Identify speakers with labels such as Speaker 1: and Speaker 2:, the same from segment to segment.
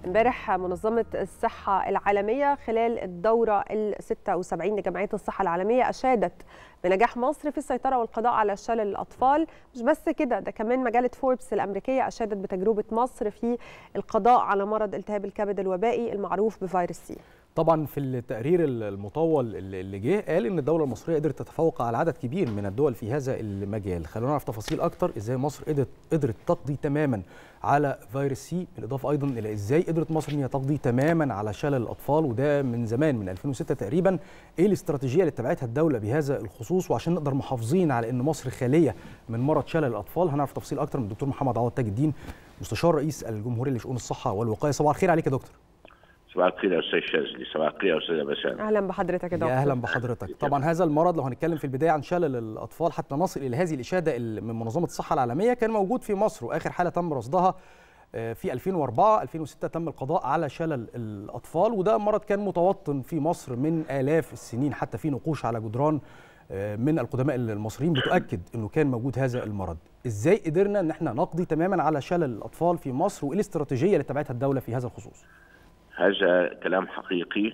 Speaker 1: امبارح منظمة الصحة العالمية خلال الدورة ال 76 لجمعية الصحة العالمية أشادت بنجاح مصر في السيطرة والقضاء على شلل الأطفال مش بس كده ده كمان مجلة فوربس الأمريكية أشادت بتجربة مصر في القضاء على مرض التهاب الكبد الوبائي المعروف بفيروس سي
Speaker 2: طبعا في التقرير المطول اللي جه قال ان الدوله المصريه قدرت تتفوق على عدد كبير من الدول في هذا المجال خلونا نعرف تفاصيل اكتر ازاي مصر قدرت قدرت تقضي تماما على فيروس سي بالاضافه ايضا الى ازاي قدرت مصر ان هي تقضي تماما على شلل الاطفال وده من زمان من 2006 تقريبا ايه الاستراتيجيه اللي اتبعتها الدوله بهذا الخصوص وعشان نقدر محافظين على ان مصر خاليه من مرض شلل الاطفال هنعرف تفاصيل اكتر من الدكتور محمد عوض تاج الدين مستشار رئيس الجمهوريه لشؤون الصحه والوقايه صباح الخير عليك يا دكتور
Speaker 3: صباح الخير يا استاذ شاذلي صباح الخير يا استاذه بسام
Speaker 1: اهلا بحضرتك يا دكتور
Speaker 2: يا اهلا بحضرتك طبعا هذا المرض لو هنتكلم في البدايه عن شلل الاطفال حتى نصل الى هذه الاشاده من منظمه الصحه العالميه كان موجود في مصر واخر حاله تم رصدها في 2004 2006 تم القضاء على شلل الاطفال وده مرض كان متوطن في مصر من الاف السنين حتى في نقوش على جدران من القدماء المصريين بتؤكد انه كان موجود هذا المرض ازاي قدرنا ان احنا نقضي تماما على شلل الاطفال في مصر وايه الاستراتيجيه اللي اتبعتها الدوله في هذا الخصوص
Speaker 3: هذا كلام حقيقي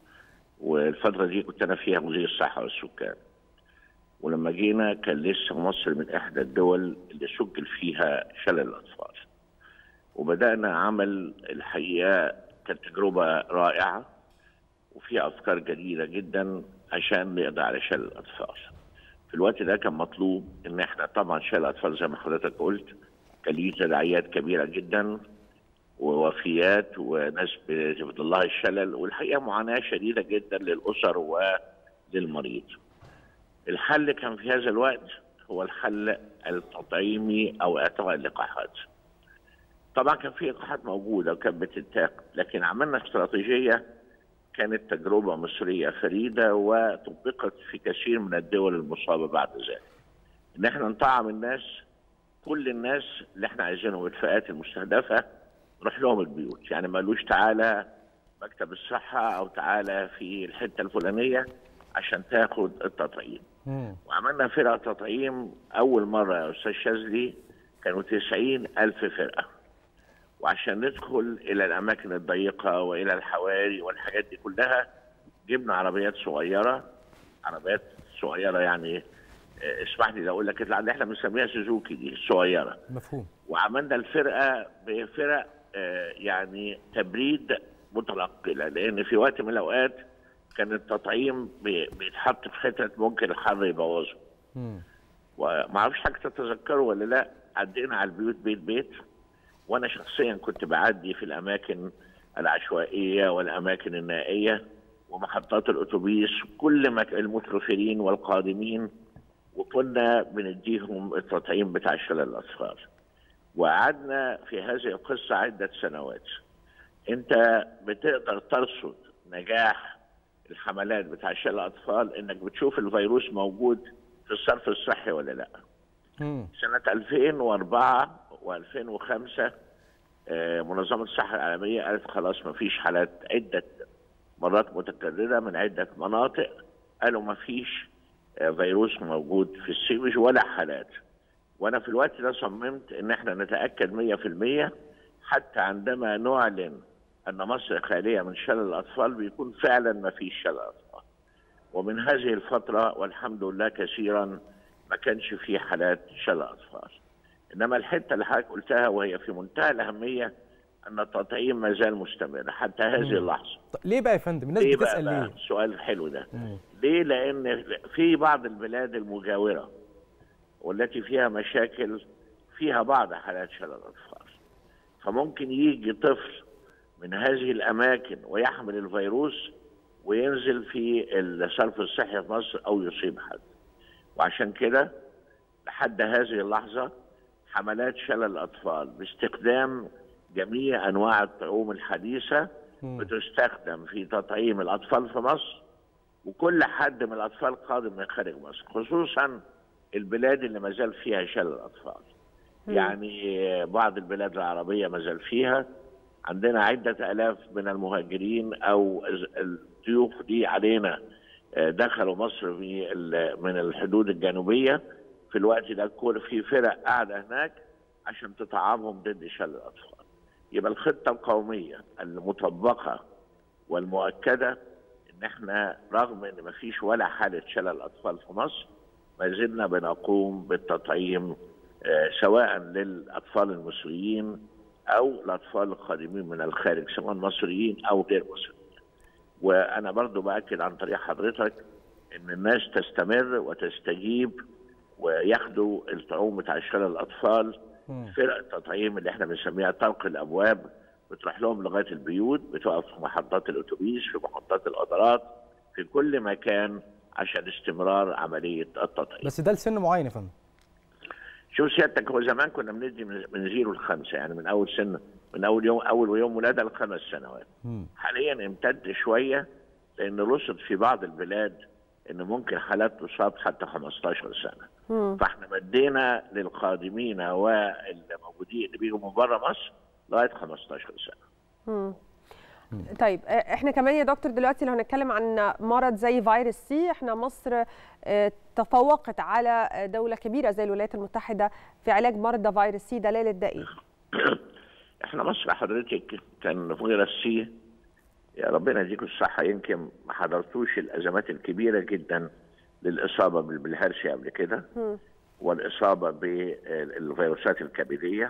Speaker 3: والفترة دي كنت أنا فيها مدير الصحة والسكان ولما جينا كان لسه مصر من إحدى الدول اللي سجل فيها شلل الأطفال وبدأنا عمل الحقيقة كانت تجربة رائعة وفيها أفكار جديدة جدا عشان نقضي على شلل الأطفال في الوقت ده كان مطلوب إن إحنا طبعا شلل الأطفال زي ما حضرتك قلت كان ليه تداعيات كبيرة جدا ووفيات وناس بيفضل لها الشلل والحقيقه معاناه شديده جدا للاسر وللمريض. الحل كان في هذا الوقت هو الحل التطعيمي او اعطاء اللقاحات. طبعا كان في لقاحات موجوده وكانت بتتاخد لكن عملنا استراتيجيه كانت تجربه مصريه فريده وطبقت في كثير من الدول المصابه بعد ذلك. ان احنا نطعم الناس كل الناس اللي احنا عايزينهم الفئات المستهدفه نروح لهم البيوت يعني ما قالوش تعالى مكتب الصحة أو تعالى في الحتة الفلانية عشان تاخد التطعيم مم. وعملنا فرقة تطعيم أول مرة يا أستاذ شاذلي كانوا 90 ألف فرقة وعشان ندخل إلى الأماكن الضيقة وإلى الحواري والحاجات دي كلها جبنا عربيات صغيرة عربيات صغيرة يعني اسمح لي اقول لك اللي احنا بنسميها سوزوكي دي الصغيره
Speaker 2: مفهوم
Speaker 3: وعملنا الفرقه بفرق يعني تبريد متنقله لان في وقت من الاوقات كان التطعيم بيتحط في حته ممكن الحر يبوظه. وما اعرفش حاجه تتذكروا ولا لا عدينا على البيوت بيت بيت وانا شخصيا كنت بعدي في الاماكن العشوائيه والاماكن النائيه ومحطات الاتوبيس كل المترفرين والقادمين وكنا بنديهم التطعيم بتاع شلل الاطفال. وقعدنا في هذه القصة عدة سنوات انت بتقدر ترصد نجاح الحملات بتاع شلل الأطفال انك بتشوف الفيروس موجود في الصرف الصحي ولا لا مم. سنة 2004 و2005 منظمة الصحة العالمية قالت خلاص ما فيش حالات عدة مرات متكررة من عدة مناطق قالوا ما فيش فيروس موجود في السيوج ولا حالات وانا في الوقت ده صممت ان احنا نتاكد 100% حتى عندما نعلن ان مصر خاليه من شلل الاطفال بيكون فعلا ما فيش شلل اطفال. ومن هذه الفتره والحمد لله كثيرا ما كانش في حالات شلل اطفال. انما الحته اللي حضرتك قلتها وهي في منتهى الاهميه ان التطعيم ما زال مستمر حتى هذه مم. اللحظه.
Speaker 2: ليه بقى يا فندم؟ الناس
Speaker 3: ليه
Speaker 2: بتسال
Speaker 3: بقى
Speaker 2: ليه؟
Speaker 3: السؤال الحلو ده. مم. ليه؟ لان في بعض البلاد المجاوره والتي فيها مشاكل فيها بعض حالات شلل الاطفال فممكن يجي طفل من هذه الاماكن ويحمل الفيروس وينزل في الصرف الصحي في مصر او يصيب حد وعشان كده لحد هذه اللحظه حملات شلل الاطفال باستخدام جميع انواع الطعوم الحديثه بتستخدم في تطعيم الاطفال في مصر وكل حد من الاطفال قادم من خارج مصر خصوصا البلاد اللي ما زال فيها شلل الاطفال يعني بعض البلاد العربيه ما زال فيها عندنا عده الاف من المهاجرين او الضيوف دي علينا دخلوا مصر من الحدود الجنوبيه في الوقت ده كل في فرق قاعده هناك عشان تطعمهم ضد شلل الاطفال يبقى الخطه القوميه المطبقه والمؤكده ان احنا رغم ان ما فيش ولا حاله شلل اطفال في مصر ما زلنا بنقوم بالتطعيم آه، سواء للاطفال المصريين او الاطفال القادمين من الخارج سواء مصريين او غير مصريين. وانا برضو باكد عن طريق حضرتك ان الناس تستمر وتستجيب وياخدوا الطعوم بتاع شلل الاطفال فرق التطعيم اللي احنا بنسميها طرق الابواب بتروح لهم لغايه البيوت بتقف في محطات الاتوبيس في محطات القطارات في كل مكان عشان استمرار عمليه التطعيم.
Speaker 2: بس ده لسن معين يا فندم
Speaker 3: شوف سيادتك هو زمان كنا بندي من من زيرو لخمسه يعني من اول سن من اول يوم اول يوم ولاده لخمس سنوات.
Speaker 2: مم.
Speaker 3: حاليا امتد شويه لان رصد في بعض البلاد ان ممكن حالات تصاب حتى 15 سنه.
Speaker 1: مم.
Speaker 3: فاحنا مدينا للقادمين والموجودين اللي بيجوا من بره مصر لغايه 15 سنه.
Speaker 1: مم. طيب آه، احنا كمان يا دكتور دلوقتي لو هنتكلم عن مرض زي فيروس سي احنا مصر آه، تفوقت على آه، دولة كبيرة زي الولايات المتحدة في علاج مرضى فيروس سي دلالة ده ايه؟
Speaker 3: احنا مصر حضرتك كان فيروس سي يا ربنا يديكم الصحه يمكن ما حضرتوش الازمات الكبيره جدا للاصابه بال- بالهرشي قبل كده
Speaker 1: مم.
Speaker 3: والاصابه بالفيروسات الكبديه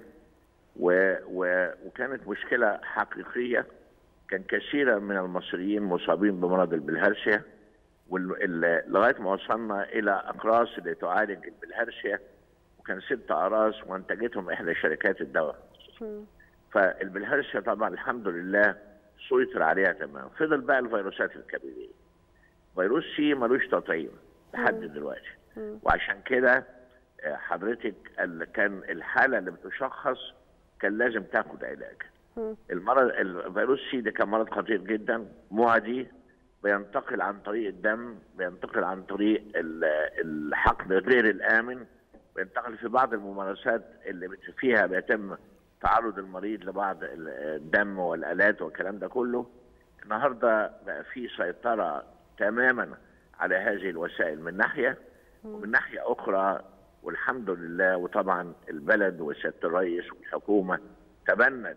Speaker 3: و و وكانت مشكله حقيقيه كان كثيرا من المصريين مصابين بمرض البلهارسيا وال- ال- لغايه ما وصلنا الى اقراص اللي تعالج البلهارسيا وكان ست اقراص وانتجتهم احدى شركات الدواء
Speaker 1: مم.
Speaker 3: فالبلهارسيا طبعا الحمد لله سيطر عليها تمام فضل بقى الفيروسات الكبديه فيروس سي ملوش تطعيم لحد دلوقتي
Speaker 1: مم.
Speaker 3: وعشان كده آه، حضرتك ال- كان الحاله اللي بتشخص كان لازم تاخد علاج
Speaker 1: مم.
Speaker 3: المرض الفيروس سي ده كان مرض خطير جدا معدي بينتقل عن طريق الدم بينتقل عن طريق ال- الحقن غير الامن بينتقل في بعض الممارسات اللي بت- فيها بيتم تعرض المريض لبعض ال- الدم والالات والكلام ده كله النهارده بقى في سيطره تماما على هذه الوسائل من ناحيه ومن ناحيه اخرى والحمد لله وطبعا البلد وسياده الرئيس والحكومه تبنت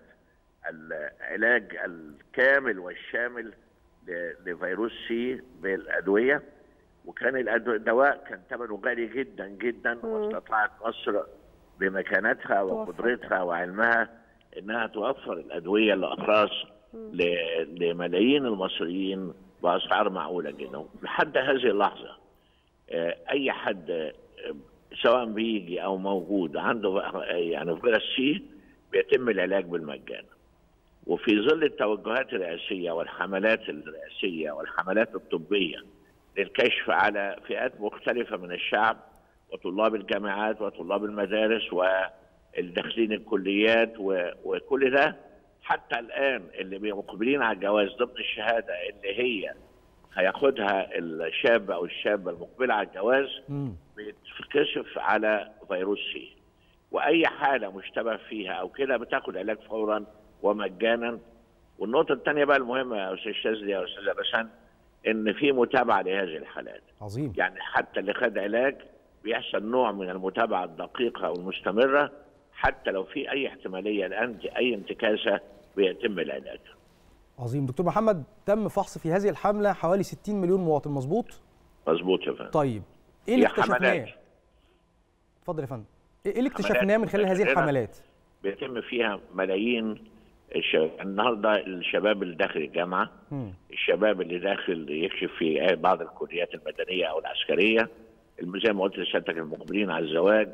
Speaker 3: العلاج الكامل والشامل ل- لفيروس سي بالادويه وكان الأدو- الدواء كان ثمنه غالي جدا جدا واستطاعت مصر بمكانتها وقدرتها وعلمها انها توفر الادويه لاقراص ل- لملايين المصريين باسعار معقوله جدا لحد هذه اللحظه آه، اي حد آه، سواء بيجي او موجود عنده آه، يعني فيروس سي بيتم العلاج بالمجان وفي ظل التوجهات الرئاسيه والحملات الرئاسيه والحملات الطبيه للكشف على فئات مختلفه من الشعب وطلاب الجامعات وطلاب المدارس والداخلين الكليات و- وكل ده حتى الان اللي مقبلين على الجواز ضمن الشهاده اللي هي هياخدها الشاب او الشابه المقبله على الجواز
Speaker 2: مم.
Speaker 3: بيتكشف على فيروس سي واي حاله مشتبه فيها او كده بتاخد علاج فورا ومجانا والنقطه الثانيه بقى المهمه يا استاذ شاذلي يا استاذ بسان ان في متابعه لهذه الحالات
Speaker 2: عظيم
Speaker 3: يعني حتى اللي خد علاج بيحصل نوع من المتابعه الدقيقه والمستمره حتى لو في اي احتماليه لان اي انتكاسه بيتم العلاج
Speaker 2: عظيم دكتور محمد تم فحص في هذه الحمله حوالي 60 مليون مواطن مظبوط
Speaker 3: مظبوط يا فندم
Speaker 2: طيب ايه اللي
Speaker 3: هي حملات.
Speaker 2: اكتشفناه اتفضل يا فندم ايه اللي
Speaker 3: حملات
Speaker 2: اكتشفناه من خلال هذه
Speaker 3: متكررة.
Speaker 2: الحملات
Speaker 3: بيتم فيها ملايين الشباب النهارده الشباب اللي داخل الجامعه
Speaker 2: مم.
Speaker 3: الشباب اللي داخل يكشف في بعض الكليات المدنيه او العسكريه الم- زي ما قلت لسيادتك المقبلين على الزواج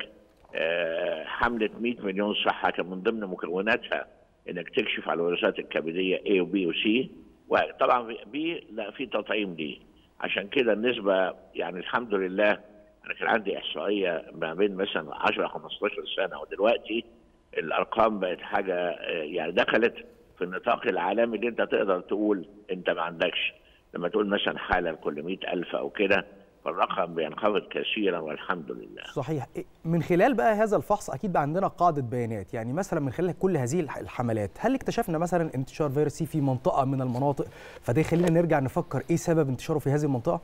Speaker 3: آه، حمله 100 مليون صحه كان من ضمن مكوناتها انك تكشف على الوراثات الكبديه A وبي وسي وطبعا بي لا في تطعيم دي عشان كده النسبه يعني الحمد لله انا كان عندي احصائيه ما بين مثلا 10 15 سنه ودلوقتي الارقام بقت حاجه آه، يعني دخلت في النطاق العالمي اللي انت تقدر تقول انت ما عندكش لما تقول مثلا حاله لكل 100000 او كده فالرقم بينخفض كثيرا والحمد لله
Speaker 2: صحيح إيه- من خلال بقى هذا الفحص اكيد بقى عندنا قاعده بيانات يعني مثلا من خلال كل هذه الح- الحملات هل اكتشفنا مثلا انتشار فيروس سي في منطقه من المناطق فده يخلينا نرجع نفكر ايه سبب انتشاره في هذه المنطقه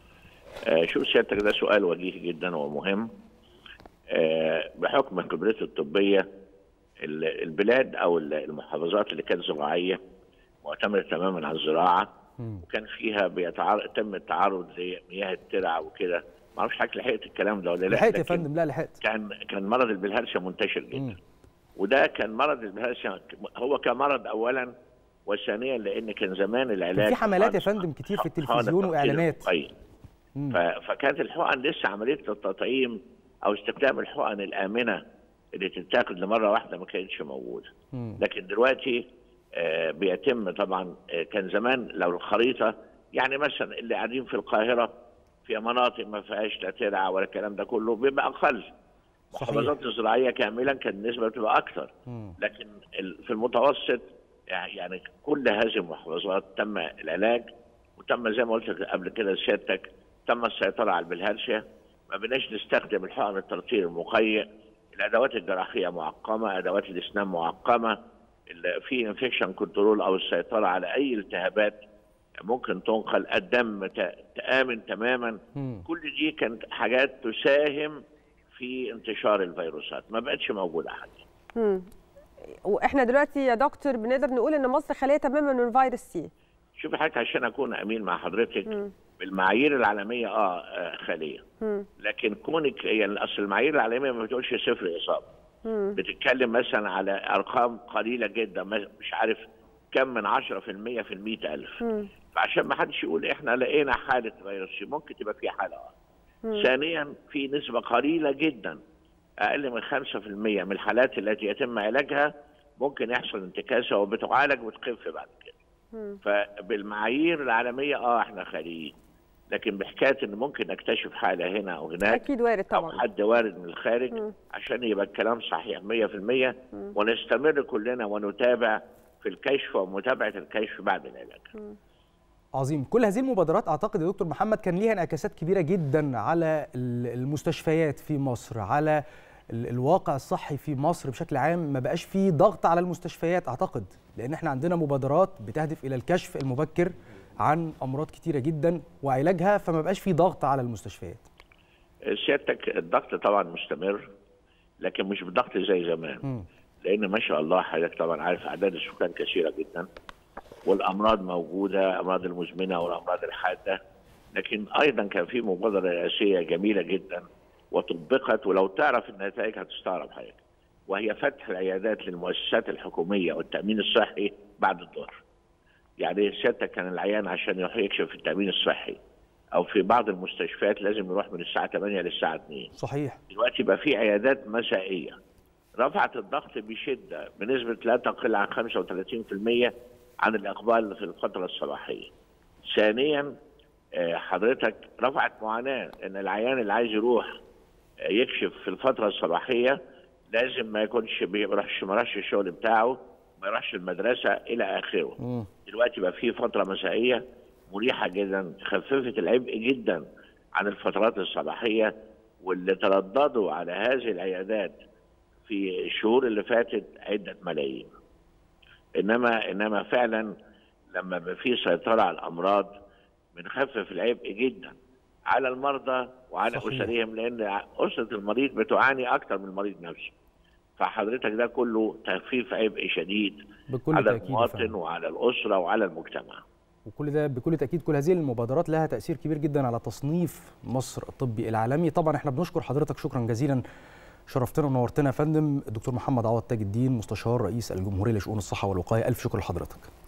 Speaker 3: آه، شوف سيادتك ده سؤال وجيه جدا ومهم آه، بحكم خبرتي الطبيه ال- البلاد او ال- المحافظات اللي كانت زراعيه معتمده تماما على الزراعه
Speaker 2: مم.
Speaker 3: وكان فيها بيتعرض تم التعرض لمياه الترع وكده ما اعرفش حضرتك لحقت الكلام ده ولا لا
Speaker 2: لحقت يا
Speaker 3: لكن
Speaker 2: فندم لا لحقت
Speaker 3: كان كان مرض البلهارسيا منتشر جدا
Speaker 2: مم.
Speaker 3: وده كان مرض البلهارسيا هو كمرض اولا وثانيا لان كان زمان العلاج
Speaker 2: كان في حملات يا
Speaker 3: حقن-
Speaker 2: فندم كتير في
Speaker 3: حقن
Speaker 2: التلفزيون
Speaker 3: التقطيع
Speaker 2: واعلانات
Speaker 3: الوقائي.
Speaker 2: مم.
Speaker 3: ف- فكانت الحقن لسه عمليه التطعيم او استخدام الحقن الامنه اللي تتاخد لمره واحده ما كانتش موجوده
Speaker 2: مم.
Speaker 3: لكن دلوقتي آه، بيتم طبعا آه، كان زمان لو الخريطه يعني مثلا اللي قاعدين في القاهره في مناطق ما فيهاش لا ترعه ولا الكلام ده كله بيبقى اقل
Speaker 2: صحيح.
Speaker 3: محافظات الزراعيه كاملا كان النسبه بتبقى اكثر
Speaker 2: مم.
Speaker 3: لكن ال- في المتوسط يعني كل هذه المحافظات تم العلاج وتم زي ما قلت قبل كده سيادتك تم السيطره على البلهارسيا ما بناش نستخدم الحقن الترطير المقيء الادوات الجراحيه معقمه ادوات الاسنان معقمه ال- في انفكشن كنترول او السيطره على اي التهابات ممكن تنقل الدم ت- تامن تماما
Speaker 2: مم.
Speaker 3: كل دي كانت حاجات تساهم في انتشار الفيروسات ما بقتش موجوده حاليا
Speaker 1: مم. واحنا دلوقتي يا دكتور بنقدر نقول ان مصر خاليه تماما من فيروس سي
Speaker 3: شوفي حضرتك عشان اكون امين مع حضرتك
Speaker 1: مم.
Speaker 3: بالمعايير العالميه اه آه، خاليه
Speaker 1: مم.
Speaker 3: لكن كونك يعني اصل المعايير العالميه ما بتقولش صفر اصابه
Speaker 1: مم.
Speaker 3: بتتكلم مثلا على ارقام قليله جدا ما- مش عارف كم من 10% في المئة ألف
Speaker 1: مم.
Speaker 3: فعشان ما حدش يقول احنا لقينا حاله فيروس سي ممكن تبقى في حاله اه ثانيا في نسبه قليله جدا اقل من 5% من الحالات التي يتم علاجها ممكن يحصل انتكاسه وبتعالج وتخف بعد كده
Speaker 1: مم.
Speaker 3: فبالمعايير العالميه اه احنا خاليين لكن بحكايه ان ممكن نكتشف حاله هنا او هناك
Speaker 1: اكيد وارد
Speaker 3: او
Speaker 1: طبعا
Speaker 3: حد وارد من الخارج
Speaker 1: مم.
Speaker 3: عشان يبقى الكلام صحيح 100% ونستمر كلنا ونتابع في الكشف ومتابعه الكشف بعد العلاج.
Speaker 2: عظيم كل هذه المبادرات اعتقد يا دكتور محمد كان ليها انعكاسات كبيره جدا على ال- المستشفيات في مصر على ال- الواقع الصحي في مصر بشكل عام ما بقاش فيه ضغط على المستشفيات اعتقد لان احنا عندنا مبادرات بتهدف الى الكشف المبكر عن امراض كتيره جدا وعلاجها فما بقاش فيه ضغط على المستشفيات
Speaker 3: سيادتك الضغط طبعا مستمر لكن مش بضغط زي زمان
Speaker 2: مم.
Speaker 3: لان ما شاء الله حضرتك طبعا عارف اعداد السكان كثيره جدا والامراض موجوده امراض المزمنه والامراض الحاده لكن ايضا كان في مبادره رئاسيه جميله جدا وطبقت ولو تعرف النتائج هتستغرب حضرتك وهي فتح العيادات للمؤسسات الحكوميه والتامين الصحي بعد الظهر. يعني سيادتك كان العيان عشان يروح يكشف في التامين الصحي او في بعض المستشفيات لازم يروح من الساعه 8 للساعه 2
Speaker 2: صحيح
Speaker 3: دلوقتي بقى في عيادات مسائيه رفعت الضغط بشده بنسبه لا تقل عن 35% عن الاقبال في الفتره الصباحيه. ثانيا آه، حضرتك رفعت معاناه ان العيان اللي عايز يروح آه، يكشف في الفتره الصباحيه لازم ما يكونش بيروحش ما راحش الشغل بتاعه ما يروحش المدرسه الى اخره.
Speaker 2: مم.
Speaker 3: دلوقتي بقى في فتره مسائيه مريحه جدا خففت العبء جدا عن الفترات الصباحيه واللي ترددوا على هذه العيادات في الشهور اللي فاتت عده ملايين. انما انما فعلا لما بقى في سيطره على الامراض بنخفف العبء جدا على المرضى وعلى
Speaker 2: صحيح.
Speaker 3: اسرهم لان اسره المريض بتعاني اكثر من المريض نفسه. فحضرتك ده كله تخفيف عبء شديد
Speaker 2: بكل
Speaker 3: على
Speaker 2: تاكيد يا
Speaker 3: المواطن
Speaker 2: فندم.
Speaker 3: وعلى الاسره وعلى المجتمع.
Speaker 2: وكل ده بكل تاكيد كل هذه المبادرات لها تاثير كبير جدا على تصنيف مصر الطبي العالمي طبعا احنا بنشكر حضرتك شكرا جزيلا شرفتنا ونورتنا يا فندم الدكتور محمد عوض تاج الدين مستشار رئيس الجمهوريه لشؤون الصحه والوقايه الف شكر لحضرتك